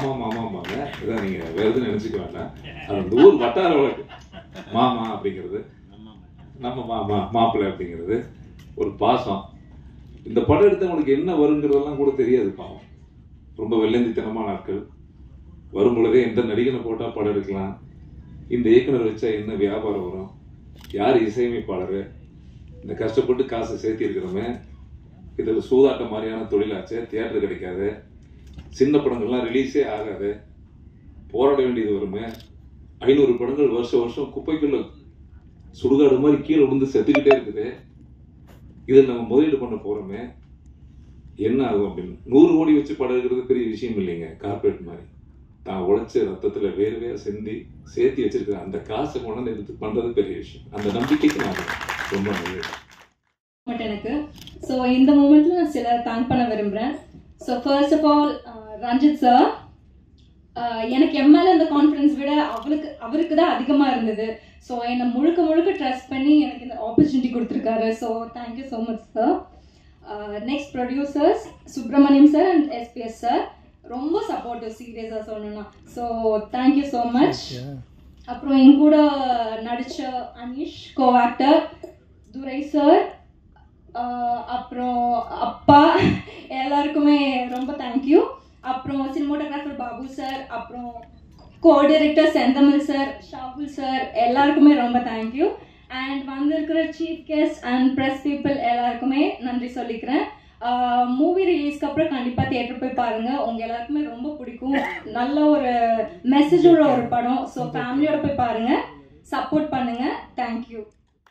மாமா மாமாம்பாங்க இதான் நீங்க வேற எதுவும் நினைச்சுக்க வேண்டாம் அது அந்த ஊர் வட்டார வழக்கு மாமா அப்படிங்கிறது நம்ம மாமா மாப்பிள்ளை அப்படிங்கிறது ஒரு பாசம் இந்த படம் எடுத்தவங்களுக்கு என்ன வருங்கிறதெல்லாம் கூட தெரியாது பாவம் ரொம்ப வெள்ளந்தித்தனமான நாட்கள் வரும் பொழுதே எந்த நடிகனை போட்டால் படம் எடுக்கலாம் இந்த இயக்குனர் வச்சா என்ன வியாபாரம் வரும் யார் இசையமைப்பாளர் இந்த கஷ்டப்பட்டு காசை சேர்த்திருக்கிறோமே இதில் சூதாட்டம் மாதிரியான தொழிலாச்சு தியேட்டர் கிடைக்காது சின்ன படங்கள்லாம் ரிலீஸே ஆகாது போராட வேண்டியது வருமே ஐநூறு படங்கள் வருஷம் வருஷம் குப்பைக்குள்ள சுடுகாடு மாதிரி கீழே விழுந்து செத்துக்கிட்டே இருக்குது இதில் நம்ம முதலீடு பண்ண போறோமே என்ன ஆகும் அப்படின்னு நூறு கோடி வச்சு படம் எடுக்கிறது பெரிய விஷயம் இல்லைங்க கார்பரேட் மாதிரி தான் உழைச்ச ரத்தத்துல வேர்வையா சிந்தி சேர்த்து வச்சிருக்கிற அந்த காசை கொண்டாந்து எடுத்து பண்றது பெரிய விஷயம் அந்த நம்பிக்கைக்கு நான் ரொம்ப நன்றி மூமெண்ட் எனக்கு ஸோ இந்த மூமெண்ட்ல நான் சில தேங்க் பண்ண விரும்புகிறேன் so first of all Ranjith sir எனக்கு என் மேலே இந்த கான்ஃபிடன்ஸ் விட அவளுக்கு அவருக்கு தான் அதிகமாக இருந்தது ஸோ என்னை முழுக்க முழுக்க ட்ரஸ்ட் பண்ணி எனக்கு இந்த ஆப்பர்ச்சுனிட்டி கொடுத்துருக்காரு so thank you so much sir next producers Subramaniam sir and SPS sir ரொம்ப சப்போர்ட்டிவ் சீரியஸாக சொல்லணும்னா ஸோ தேங்க்யூ ஸோ மச் அப்புறம் என் கூட நடித்த Aneesh co actor Durai sir ஆஹ் அப்புறம் அப்பா எல்லாருக்குமே ரொம்ப தேங்க்யூ அப்புறம் சினிமோட்டோகிராஃபர் பாபு சார் அப்புறம் co director Senthamizh sir Shahul sir எல்லாருக்குமே ரொம்ப தேங்க்யூ அண்ட் வந்திருக்கிற chief guest and press people எல்லாருக்குமே நன்றி சொல்லிக்கிறேன் மூவி ரிலீஸ்க்கு அப்புறம் கண்டிப்பாக தியேட்டர் போய் பாருங்க உங்க எல்லாருக்குமே ரொம்ப பிடிக்கும் நல்ல ஒரு மெசேஜோட ஒரு படம் ஸோ ஃபேமிலியோட போய் பாருங்க சப்போர்ட் பண்ணுங்க தேங்க்யூ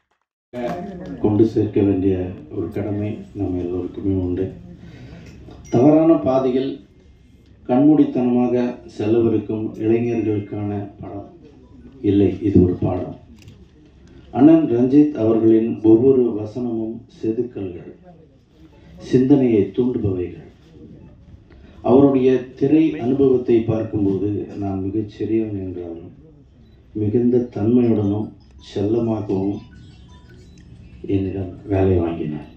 கொண்டு சேர்க்க வேண்டிய ஒரு கடமை நம்ம எல்லோருக்குமே உண்டு தவறான பாதையில் கண்மூடித்தனமாக செலவழிக்கும் இளைஞர்களுக்கான படம் இல்லை இது ஒரு பாடம் அண்ணன் ரஞ்சித் அவர்களின் ஒவ்வொரு வசனமும் செதுக்கல்கள் சிந்தனையை தூண்டுபவைகள் அவருடைய திரை அனுபவத்தை பார்க்கும்போது நான் மிகச் சிறியவன் என்றாலும் மிகுந்த தன்மையுடனும் செல்லமாகவும் என்னிடம் வேலை வாங்கினார்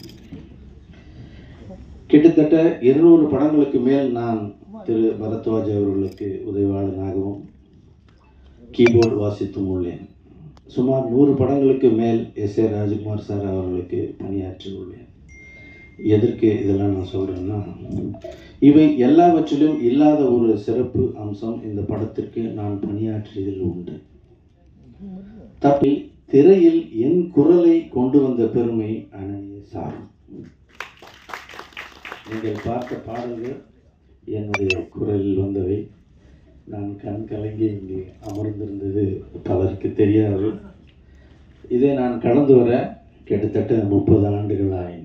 கிட்டத்தட்ட இருநூறு படங்களுக்கு மேல் நான் திரு பரத்வாஜ் அவர்களுக்கு உதவியாளனாகவும் கீபோர்டு வாசித்தும் உள்ளேன் சுமார் நூறு படங்களுக்கு மேல் எஸ் ஏ ராஜ்குமார் சார் அவர்களுக்கு பணியாற்றி உள்ளேன் எதற்கு இதெல்லாம் நான் சொல்கிறேன்னா இவை எல்லாவற்றிலும் இல்லாத ஒரு சிறப்பு அம்சம் இந்த படத்திற்கு நான் பணியாற்றியதில் உண்டு தப்பி திரையில் என் குரலை கொண்டு வந்த பெருமை அணையே சாரும் நீங்கள் பார்த்த பாடல்கள் என்னுடைய குரலில் வந்தவை நான் கண் கலங்கி இங்கே அமர்ந்திருந்தது பலருக்கு தெரியாது இதை நான் கடந்து வர கிட்டத்தட்ட முப்பது ஆண்டுகள் ஆயின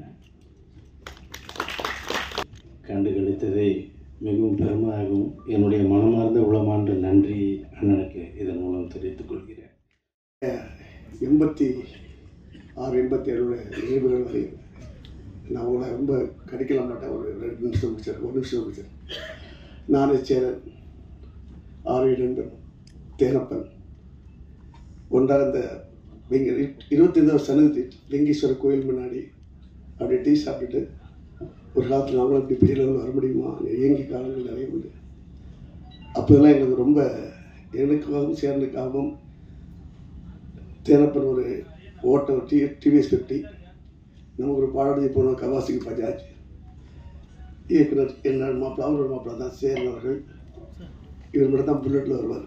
கண்டு கழித்ததை மிகவும் பெருமையாகவும் என்னுடைய மனமார்ந்த உளமார்ந்த நன்றி அண்ணனுக்கு இதன் மூலம் தெரிவித்துக் கொள்கிறேன் எண்பத்தி ஆறு எண்பத்தி ஏழோட நினைவுகள் வரை நான் உங்களை ரொம்ப கடிக்கலாம் மாட்டேன் ஒரு ரெண்டு நிமிஷம் முடிச்சார் ஒரு நிமிஷம் முடிச்சார் நானே சேரன் ஆறு நண்பன் தேனப்பன் ஒன்றாக இந்த வெங்க இருபத்தைந்தாவது சன்னதி லிங்கீஸ்வரர் கோயில் முன்னாடி அப்படியே டீ சாப்பிட்டுட்டு ஒரு காலத்தில் நாங்களும் இப்படி பெரிய லெவலில் வர முடியுமா இயங்கி காலங்கள் நிறைய உண்டு அப்போதெல்லாம் எங்களுக்கு ரொம்ப எனக்காகவும் சேரனுக்காகவும் தேனப்பன் ஒரு ஓட்ட டி டிவிஎஸ் ஃபிஃப்டி நமக்கு ஒரு பாடடி போனோம் கவாசிக்கு பஜாஜ் இயக்குனர் என்ன மாப்பிள்ள அவரோட மாப்பிள்ள தான் சேரன் அவர்கள் இவர் மட்டும் தான் புல்லட்டில் வருவார்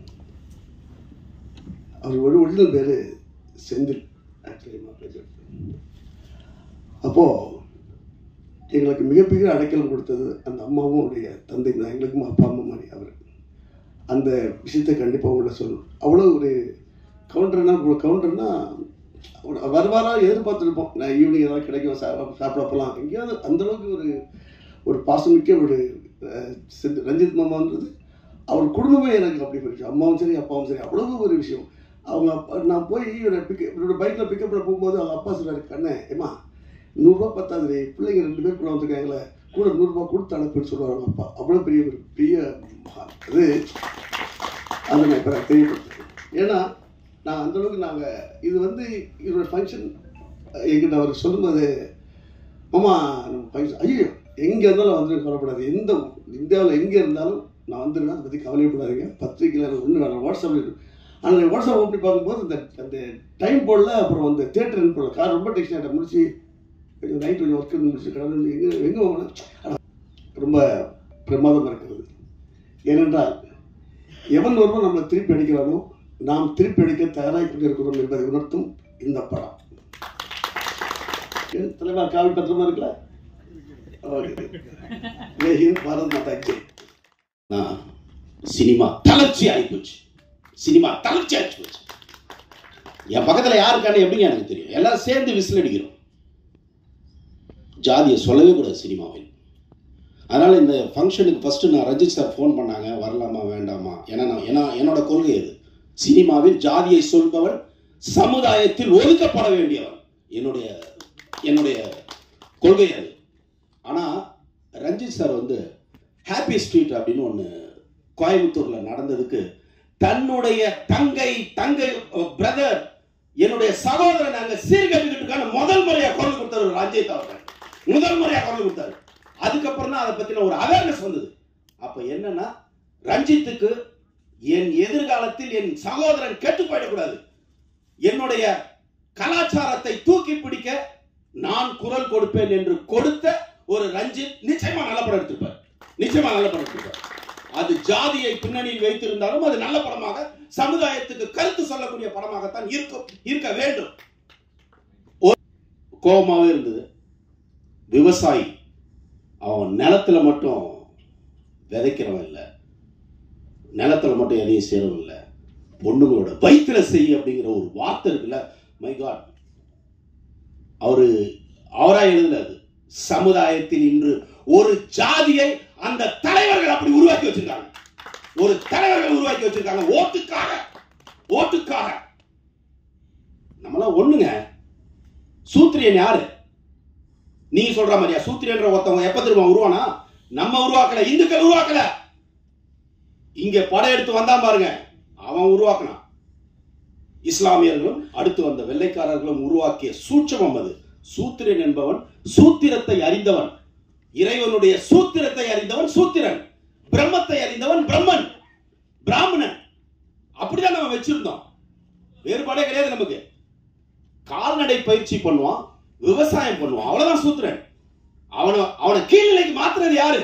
அவர் ஒரு ஒரிஜினல் பேர் செந்தில் ஆக்சுவலி மாப்பிள்ளை அப்போது எங்களுக்கு மிகப்பெரிய அடைக்கலம் கொடுத்தது அந்த அம்மாவும் அவருடைய தந்தை தான் எங்களுக்கும் அப்பா அம்மா மாதிரி அவர் அந்த விஷயத்தை கண்டிப்பாக உங்கள்ட்ட சொல்லணும் அவ்வளோ ஒரு கவுண்டர்னா கவுண்டர்னா வருவாரா எதிர்பார்த்துருப்போம் நான் ஈவினிங் ஏதாவது கிடைக்கும் சா- சாப்பிட போகலாம் எங்கேயாவது அந்த அளவுக்கு ஒரு ஒரு பாசமிக்க ஒரு அஹ், சித்- ரஞ்சித் மாமான்றது அவர் குடும்பமே எனக்கு அப்படி ஒரு விஷயம் அம்மாவும் சரி அப்பாவும் சரி அவ்வளவு ஒரு விஷயம் அவங்க அப்பா நான் போய் இவரை பிக்க இவரோட பைக்கில் பிக்கப் பண்ண போகும்போது அவங்க அப்பா சொல்றாரு கண்ணே ஏமா நூறுரூவா பத்தாது பிள்ளைங்க ரெண்டு பேர் கூட வந்துருக்காங்களே கூட நூறுரூவா கொடுத்து அனுப்புன்னு சொல்லுவார் அவங்க அப்பா அவ்வளோ பெரிய ஒரு பெரிய அது அதை நான் இப்போ தெரியப்படுத்துறேன் ஏன்னா நான் அந்த அளவுக்கு நாங்கள் இது வந்து இதோட ஃபங்க்ஷன் எங்கிட்ட அவர் சொல்லும்போது மாமா நம்ம ஃபங்க்ஷன் ஐயோ எங்கே இருந்தாலும் வந்து கவலைப்படாது எந்த இந்தியாவில் எங்கே இருந்தாலும் நான் வந்துடுவேன் அதை பற்றி கவலைப்படாதீங்க பத்திரிக்கையில் ஒன்று வேணாம் வாட்ஸ்அப்பில் ஆனால் வாட்ஸ்அப் ஓப்பன் பார்க்கும்போது அந்த அந்த டைம் போடல அப்புறம் அந்த தேட்டர் போடல கார் ரொம்ப டெக்ஸ்ட் ஆகிட்ட முடிச்சு கொஞ்சம் நைட் கொஞ்சம் ஒர்க் முடிச்சு கடந்து எங்கே எங்கே போகணும் ஆனா, ரொம்ப பிரமாதமாக இருக்கிறது ஏனென்றால் எவன் ஒருவன் நம்மளை திருப்பி அடிக்கிறானோ நாம் திருப்பி அடிக்க தயாராகி கொண்டிருக்கிறோம் என்பதை உணர்த்தும் இந்த படம் என் தலைவர் காவல் பத்திரமா இருக்கல ஓகே ஜெய் ஹிந்த் பாரத் மாதா கி ஜெய். நான் சினிமா தளர்ச்சி ஆகிப்போச்சு சினிமா தளர்ச்சி ஆகி போச்சு என் பக்கத்தில் யாருக்கான எப்படிங்க எனக்கு தெரியும் எல்லாரும் சேர்ந்து விசில் அடிக்கிறோம் ஜாதியை சொல்லவே கூடாது சினிமாவில் அதனால் இந்த ஃபங்க்ஷனுக்கு ஃபஸ்ட்டு நான் ரஞ்சித் சார் ஃபோன் பண்ணாங்க வரலாமா வேண்டாமா ஏன்னா நான் ஏன்னா என்னோட கொள்கை அது சினிமாவில் ஜாதியை சொல்பவன் சமுதாயத்தில் ஒதுக்கப்பட வேண்டியவன் என்னுடைய என்னுடைய கொள்கை அது ஆனால் ரஞ்சித் சார் வந்து ஹாப்பி ஸ்ட்ரீட் அப்படின்னு ஒன்று கோயம்புத்தூரில் நடந்ததுக்கு தன்னுடைய தங்கை தங்கை பிரதர் என்னுடைய சகோதரன் அங்க சீர்கட்டுக்கிட்டுக்கான முதல் முறையா குரல் கொடுத்தாரு ரஞ்சித் அவர்கள் முதல் முறையா குரல் கொடுத்தாரு அதுக்கப்புறம் தான் அதை பத்தின ஒரு அவேர்னஸ் வந்தது அப்ப என்னன்னா ரஞ்சித்துக்கு என் எதிர்காலத்தில் என் சகோதரன் கெட்டு போயிடக்கூடாது என்னுடைய கலாச்சாரத்தை தூக்கி பிடிக்க நான் குரல் கொடுப்பேன் என்று கொடுத்த ஒரு ரஞ்சித் நிச்சயமா நல்ல படம் எடுத்திருப்பார் நிச்சயமா நல்ல படம் எடுத்திருப்பார் அது ஜாதியை பின்னணியில் வைத்திருந்தாலும் அது நல்ல படமாக சமுதாயத்துக்கு கருத்து சொல்லக்கூடிய படமாகத்தான் இருக்கும் இருக்க வேண்டும் ஒரு கோபமாவே இருந்தது விவசாயி அவன் நிலத்துல மட்டும் விதைக்கிறவன் இல்லை நிலத்துல மட்டும் எதையும் செய்யறவன் இல்லை பொண்ணுங்களோட வயிற்றுல செய் அப்படிங்கிற ஒரு வார்த்தை இருக்குல்ல மை காட் அவரு அவரா எழுதல அது சமுதாயத்தில் இன்று ஒரு ஜாதியை அந்த தலைவர்கள் அப்படி உருவாக்கி வச்சிருக்காங்க ஒரு தலைவர்கள் உருவாக்கி வச்சிருக்காங்க ஓட்டுக்காக ஓட்டுக்காக நம்மளாம் ஒண்ணுங்க சூத்திரியன் யாரு நீங்க சொல்ற மாதிரியா சூத்திரியன்ற ஒருத்தவங்க எப்ப திரும்ப உருவானா நம்ம உருவாக்கல இந்துக்கள் உருவாக்கல இங்க படையெடுத்து வந்தான் பாருங்க அவன் உருவாக்கினான் இஸ்லாமியர்களும் அடுத்து வந்த வெள்ளைக்காரர்களும் உருவாக்கிய சூட்சமம் அது சூத்திரன் என்பவன் சூத்திரத்தை அறிந்தவன் இறைவனுடைய சூத்திரத்தை அறிந்தவன் சூத்திரன் பிரம்மத்தை அறிந்தவன் பிரம்மன் பிராமணன் அப்படிதான் நம்ம வச்சிருந்தோம் வேறுபாடே கிடையாது நமக்கு கால்நடை பயிற்சி பண்ணுவான் விவசாயம் பண்ணுவான் அவ்வளவுதான் சூத்திரன் அவனை அவனை கீழ்நிலைக்கு மாத்துறது யாரு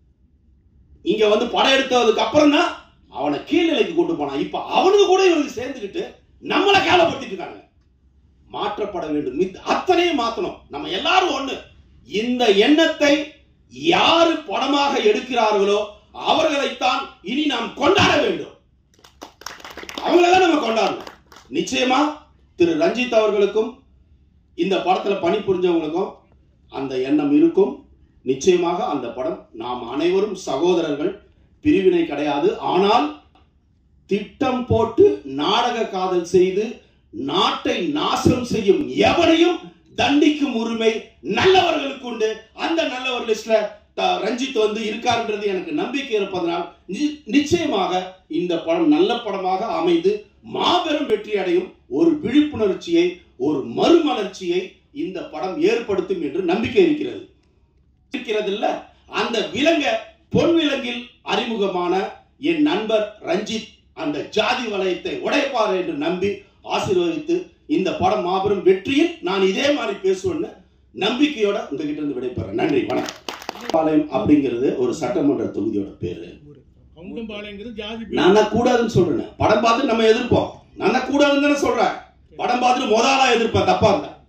இங்க வந்து படம் எடுத்ததுக்கு அப்புறம் தான் அவனை கீழ்நிலைக்கு கொண்டு போனான் இப்ப அவனுக்கு கூட இவனுக்கு சேர்ந்துக்கிட்டு நம்மளை கேவலப்படுத்திட்டு இருக்காங்க மாற்றப்பட வேண்டும் மித்- அத்தனையும் மாத்தணும் நம்ம எல்லாரும் ஒண்ணு இந்த எண்ணத்தை யாரு படமாக எடுக்கிறார்களோ அவர்களைத்தான் இனி நாம் கொண்டாட வேண்டும் அவங்களதான் நம்ம கொண்டாடணும் நிச்சயமா திரு ரஞ்சித் அவர்களுக்கும் இந்த படத்துல பணிபுரிஞ்சவங்களுக்கும் அந்த எண்ணம் இருக்கும் நிச்சயமாக அந்த படம் நாம் அனைவரும் சகோதரர்கள் பிரிவினை கிடையாது ஆனால் திட்டம் போட்டு நாடக காதல் செய்து நாட்டை நாசம் செய்யும் எவனையும் தண்டிக்கும் உரிமை நல்லவர்களுக்கு உண்டு அந்த நல்லவர் லிஸ்ட்ல த- ரஞ்சித் வந்து இருக்காருன்றது எனக்கு நம்பிக்கை இருப்பதனால் நி- நிச்சயமாக இந்த படம் நல்ல படமாக அமைந்து மாபெரும் வெற்றி அடையும் ஒரு விழிப்புணர்ச்சியை ஒரு மறுமலர்ச்சியை இந்த படம் ஏற்படுத்தும் என்று நம்பிக்கை இருக்கிறது இருக்கிறது இல்ல அந்த விலங்க பொன் விலங்கில் அறிமுகமான என் நண்பர் ரஞ்சித் அந்த ஜாதி வலயத்தை உடைப்பார் என்று நம்பி ஆசீர்வதித்து இந்த படம் மாபெரும் வெற்றியில் நான் இதே மாதிரி பேசுவேன்னு நம்பிக்கையோட உங்ககிட்ட இருந்து விடைபெறேன் நன்றி வணக்கம் பாளையம் அப்படிங்கிறது ஒரு சட்டமன்ற தொகுதியோட பேரு கவுண்டம்பாளையங்கிறது ஜாதி பேர். நான் தான் கூடாதுன்னு சொல்றேன் படம் பார்த்து நம்ம எதிர்ப்போம் நான் தான் கூடாதுன்னு தானே சொல்றேன் படம் பார்த்துட்டு முதலா எதிர்ப்பேன் தப்பா இருந்தா